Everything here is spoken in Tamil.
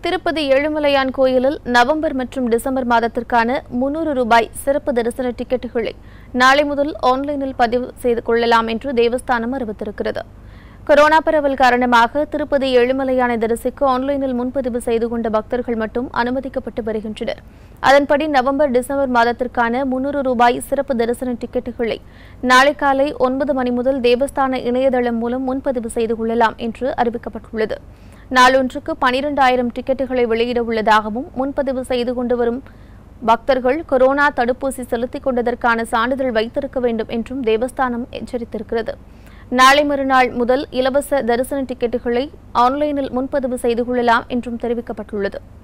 திருப்பதி ஏழுமலையான் கோயிலில் நவம்பர் மற்றும் டிசம்பர் மாதத்திற்கான முன்னூறு ரூபாய் சிறப்பு தரிசன டிக்கெட்டுகளை நாளை முதல் ஆன்லைனில் பதிவு செய்து கொள்ளலாம் என்று தேவஸ்தானம் அறிவித்திருக்கிறது கொரோனா பரவல் காரணமாக திருப்பதி ஏழுமலையானை தரிசிக்க ஆன்லைனில் முன்பதிவு செய்து கொண்ட பக்தர்கள் மட்டும் அனுமதிக்கப்பட்டு வருகின்றனர் அதன்படி நவம்பர் டிசம்பர் மாதத்திற்கான முன்னூறு ரூபாய் சிறப்பு தரிசன டிக்கெட்டுகளை நாளை காலை ஒன்பது மணி முதல் தேவஸ்தான இணையதளம் மூலம் முன்பதிவு செய்து கொள்ளலாம் என்று அறிவிக்கப்பட்டுள்ளது நாளொன்றுக்கு பனிரெண்டாயிரம் டிக்கெட்டுகளை வெளியிட உள்ளதாகவும் முன்பதிவு செய்து கொண்டு வரும் பக்தர்கள் கொரோனா தடுப்பூசி செலுத்திக் கொண்டதற்கான சான்றிதழ் வைத்திருக்க வேண்டும் என்றும் தேவஸ்தானம் எச்சரித்திருக்கிறது நாளை மறுநாள் முதல் இலவச தரிசன டிக்கெட்டுகளை ஆன்லைனில் முன்பதிவு செய்து கொள்ளலாம் என்றும் தெரிவிக்கப்பட்டுள்ளது